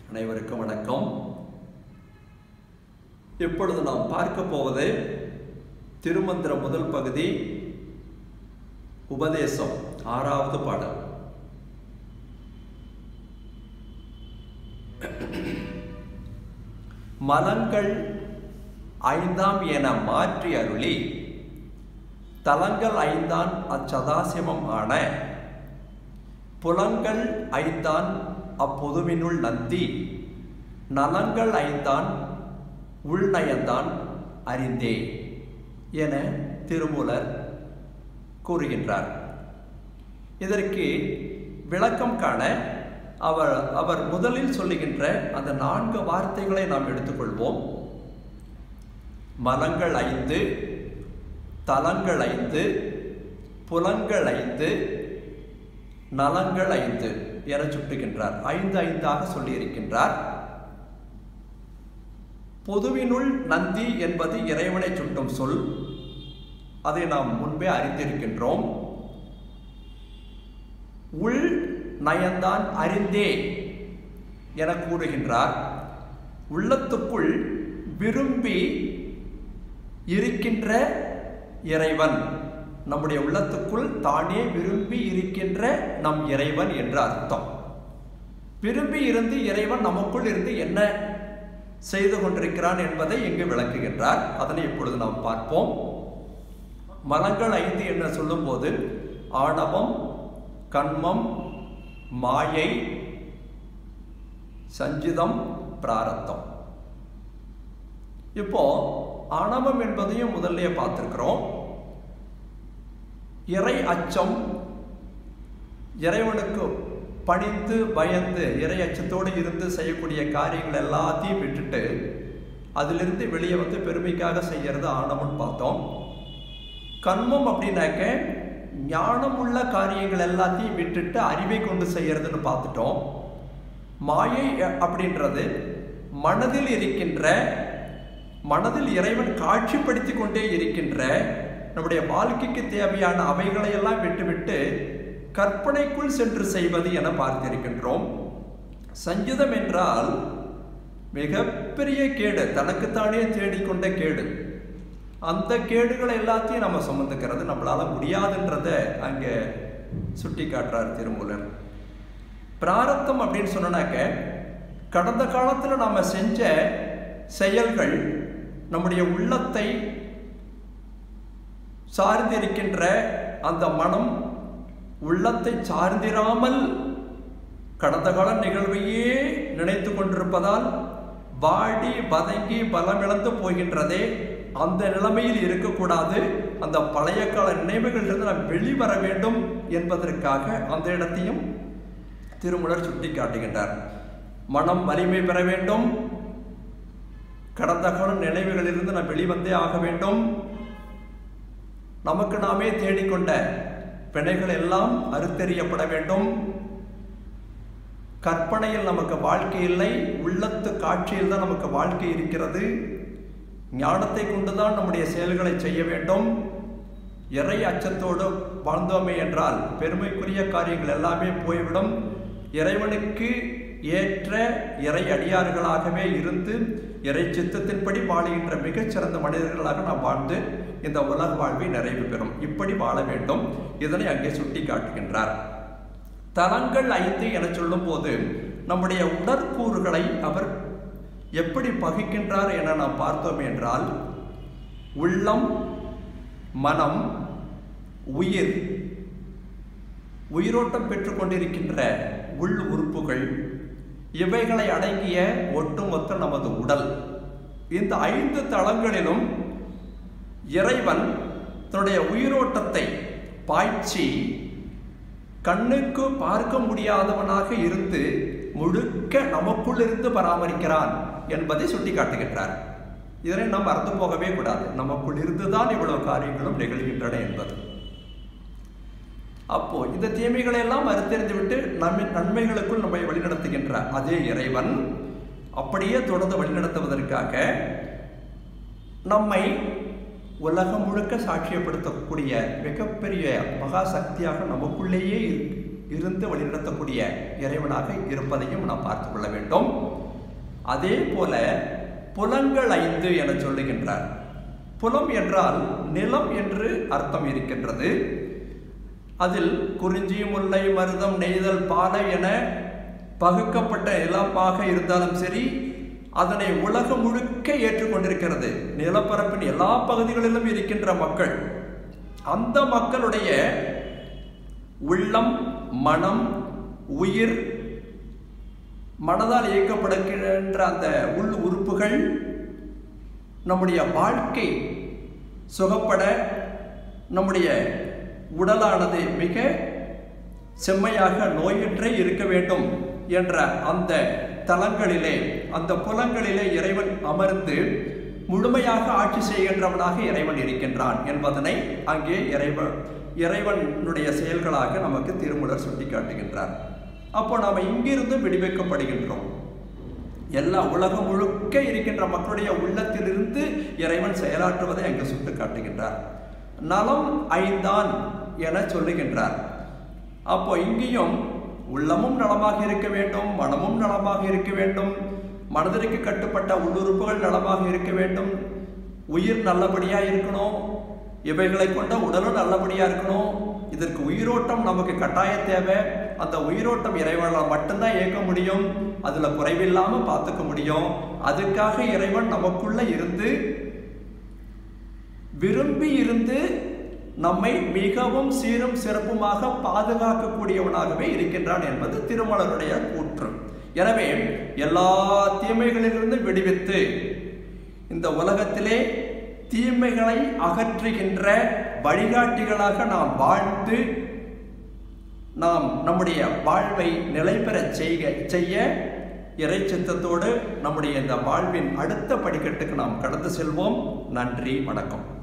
அனைவருக்கும் வணக்கம் இப்பொழுது நாம் பார்க்க போவது திருமந்திர முதல் பகுதி உபதேசம் ஆறாவது பாடல் மலங்கள் ஐந்தாம் என மாற்றி அருளி தலங்கள் ஐந்தான் அச்சதாசிவம் ஆன புலங்கள் ஐந்தான் அப்பொதுவினுள் நந்தி நலங்கள் ஐந்தான் உள்நயந்தான் அறிந்தே என திருமூலர் கூறுகின்றார் இதற்கு விளக்கம் காண அவர் அவர் முதலில் சொல்லுகின்ற அந்த நான்கு வார்த்தைகளை நாம் எடுத்துக்கொள்வோம் மலங்கள் ஐந்து தலங்கள் ஐந்து புலங்கள் ஐந்து நலங்கள் ஐந்து என சுட்டுகின்றார் ஐந்து ஐந்தாக சொல்லியிருக்கின்றார் பொதுவினுள் நந்தி என்பது இறைவனை சுட்டும் சொல் அதை நாம் முன்பே அறிந்திருக்கின்றோம் உள் நயந்தான் அறிந்தே என கூறுகின்றார் உள்ளத்துக்குள் விரும்பி இருக்கின்ற இறைவன் நம்முடைய உள்ளத்துக்குள் தானே விரும்பி இருக்கின்ற நம் இறைவன் என்ற அர்த்தம் விரும்பி இருந்து இறைவன் நமக்குள் இருந்து என்ன செய்து கொண்டிருக்கிறான் என்பதை இங்கு விளக்குகின்றார் அதனை இப்பொழுது நாம் பார்ப்போம் மலங்கள் ஐந்து என்று சொல்லும்போது ஆணவம் கண்மம் மாயை சஞ்சிதம் பிராரத்தம் இப்போ ஆணவம் என்பதையும் முதல்ல பார்த்திருக்கிறோம் இறை அச்சம் இறைவனுக்கு பணிந்து பயந்து இறை அச்சத்தோடு இருந்து செய்யக்கூடிய காரியங்கள் எல்லாத்தையும் விட்டுட்டு அதிலிருந்து வெளியே வந்து பெருமைக்காக செய்யறது ஆணவம்னு பார்த்தோம் கண்மம் அப்படின்னாக்க ஞானம் உள்ள காரியங்கள் எல்லாத்தையும் விட்டுட்டு அறிவை கொண்டு செய்யறதுன்னு பார்த்துட்டோம் மாயை அப்படின்றது மனதில் இருக்கின்ற மனதில் இறைவன் காட்சிப்படுத்தி கொண்டே இருக்கின்ற நம்முடைய வாழ்க்கைக்கு தேவையான அவைகளை எல்லாம் விட்டுவிட்டு கற்பனைக்குள் சென்று செய்வது என பார்த்திருக்கின்றோம் சஞ்சிதம் என்றால் மிகப்பெரிய கேடு தனக்குத்தானே தேடிக்கொண்ட கேடு அந்த கேடுகளை எல்லாத்தையும் நம்ம சுமந்துக்கிறது நம்மளால முடியாதுன்றத அங்கே சுட்டி காட்டுறார் திருமூலர் பிராரத்தம் அப்படின்னு சொன்னாக்க கடந்த காலத்தில் நாம் செஞ்ச செயல்கள் நம்முடைய உள்ளத்தை சார்ந்திருக்கின்ற அந்த மனம் உள்ளத்தை சார்ந்திராமல் கடந்த கால நிகழ்வையே நினைத்து கொண்டிருப்பதால் வாடி வதங்கி பலமிழந்து போகின்றதே அந்த நிலைமையில் இருக்கக்கூடாது அந்த பழைய கால நினைவுகளிலிருந்து நாம் வெளிவர வேண்டும் என்பதற்காக அந்த இடத்தையும் திருமுலர் சுட்டி காட்டுகின்றார் மனம் வலிமை பெற வேண்டும் கடந்த கால நினைவுகளிலிருந்து நாம் வெளிவந்தே ஆக வேண்டும் நமக்கு நாமே தேடிக்கொண்ட பிணைகள் எல்லாம் அறுத்தெறியப்பட வேண்டும் கற்பனையில் நமக்கு வாழ்க்கை இல்லை உள்ளத்து காட்சியில் தான் நமக்கு வாழ்க்கை இருக்கிறது ஞானத்தை கொண்டுதான் நம்முடைய செயல்களை செய்ய வேண்டும் இறை அச்சத்தோடு வாழ்ந்தோமே என்றால் பெருமைக்குரிய காரியங்கள் எல்லாமே போய்விடும் இறைவனுக்கு ஏற்ற இறை அடியார்களாகவே இருந்து இறை சித்தத்தின்படி வாழுகின்ற மிகச்சிறந்த மனிதர்களாக நாம் வாழ்ந்து இந்த உலக வாழ்வை நிறைவு பெறும் இப்படி வாழ வேண்டும் இதனை அங்கே சுட்டி காட்டுகின்றார் தலங்கள் ஐந்து என சொல்லும் போது நம்முடைய உடற்கூறுகளை அவர் எப்படி பகிக்கின்றார் என நாம் பார்த்தோம் என்றால் உள்ளம் மனம் உயிர் உயிரோட்டம் பெற்றுக்கொண்டிருக்கின்ற உள் உறுப்புகள் இவைகளை அடங்கிய ஒட்டுமொத்த நமது உடல் இந்த ஐந்து தளங்களிலும் இறைவன் தன்னுடைய உயிரோட்டத்தை பாய்ச்சி கண்ணுக்கு பார்க்க முடியாதவனாக இருந்து முழுக்க நமக்குள் இருந்து பராமரிக்கிறான் என்பதை சுட்டி காட்டுகின்றார் இதனை நாம் மறந்து போகவே கூடாது நமக்குள் இருந்துதான் இவ்வளவு காரியங்களும் நிகழ்கின்றன என்பது அப்போ இந்த தீமைகளை எல்லாம் மறுத்தெறிந்து விட்டு நம்ம நன்மைகளுக்குள் நம்மை வழிநடத்துகின்ற அதே இறைவன் அப்படியே தொடர்ந்து வழிநடத்துவதற்காக நம்மை உலகம் முழுக்க சாட்சியப்படுத்தக்கூடிய மிகப்பெரிய மகா சக்தியாக நமக்குள்ளேயே இரு- இருந்து வழிநடத்தக்கூடிய இறைவனாக இருப்பதையும் நாம் பார்த்து கொள்ள வேண்டும் அதே போல புலங்கள் ஐந்து என சொல்லுகின்றார் புலம் என்றால் நிலம் என்று அர்த்தம் இருக்கின்றது அதில் குறிஞ்சி முல்லை மருதம் நெய்தல் பாலை என பகுக்கப்பட்ட நிலமாக இருந்தாலும் சரி அதனை உலகம் முழுக்க ஏற்றுக்கொண்டிருக்கிறது நிலப்பரப்பின் எல்லா பகுதிகளிலும் இருக்கின்ற மக்கள் அந்த மக்களுடைய உள்ளம் மனம் உயிர் மனதால் இயக்கப்படுகின்ற அந்த உள் உறுப்புகள் நம்முடைய வாழ்க்கை சுகப்பட நம்முடைய உடலானது மிக செம்மையாக நோயற்றே இருக்க வேண்டும் என்ற அந்த தலங்களிலே அந்த புலங்களிலே இறைவன் அமர்ந்து முழுமையாக ஆட்சி செய்கின்றவனாக இறைவன் இருக்கின்றான் என்பதனை அங்கே இறைவன் இறைவனுடைய செயல்களாக நமக்கு திருமுலர் சுட்டி காட்டுகின்றார் அப்போ நாம் இங்கிருந்து விடுவிக்கப்படுகின்றோம் எல்லா உலகம் முழுக்க இருக்கின்ற மக்களுடைய உள்ளத்திலிருந்து இறைவன் செயலாற்றுவதை அங்கு சுட்டு காட்டுகின்றார் நலம் ஐந்தான் என சொல்லுகின்றார் அப்போ இங்கேயும் உள்ளமும் நலமாக இருக்க வேண்டும் மனமும் நலமாக இருக்க வேண்டும் மனதிற்கு கட்டுப்பட்ட உள்ளுறுப்புகள் நலமாக இருக்க வேண்டும் உயிர் நல்லபடியாக இருக்கணும் இவைகளை கொண்ட உடலும் நல்லபடியாக இருக்கணும் இதற்கு உயிரோட்டம் நமக்கு கட்டாய தேவை அந்த உயிரோட்டம் இறைவனால் மட்டும்தான் இயக்க முடியும் அதில் குறைவில்லாமல் பார்த்துக்க முடியும் அதுக்காக இறைவன் நமக்குள்ள இருந்து விரும்பி இருந்து நம்மை மிகவும் சீரும் சிறப்புமாக பாதுகாக்கக்கூடியவனாகவே இருக்கின்றான் என்பது திருமலருடைய கூற்று எனவே எல்லா தீமைகளிலிருந்து விடுவித்து இந்த உலகத்திலே தீமைகளை அகற்றுகின்ற வழிகாட்டிகளாக நாம் வாழ்ந்து நாம் நம்முடைய வாழ்வை நிலை பெறச் செய்க செய்ய இறை சித்தத்தோடு நம்முடைய இந்த வாழ்வின் அடுத்த படிக்கட்டுக்கு நாம் கடந்து செல்வோம் நன்றி வணக்கம்